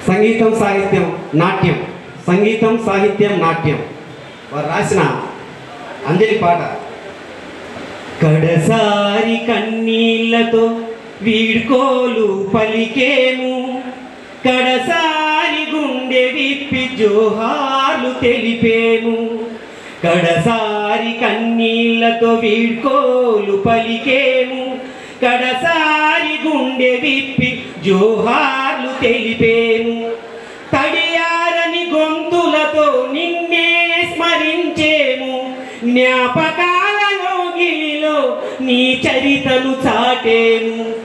సంగీతం సాహిత్యం నాట్యం సంగీతం సాహిత్యం నాట్యం వారు రాసిన అంజలి పాట కడసారి కన్నీళ్లతో వీడ్కోలు పలికేము కడసారి గుండె విప్పి జోహార్లు తెలిపేము కడసారి కన్నీళ్లతో వీడ్కోలు పలికేము కడసారి గుండె విప్పి జోహార్లు తెలిపేము తడియారని గొంతులతో నిన్నే స్మరించేము జ్ఞాపకాలలో గిలిలో నీ చరితను చాటేము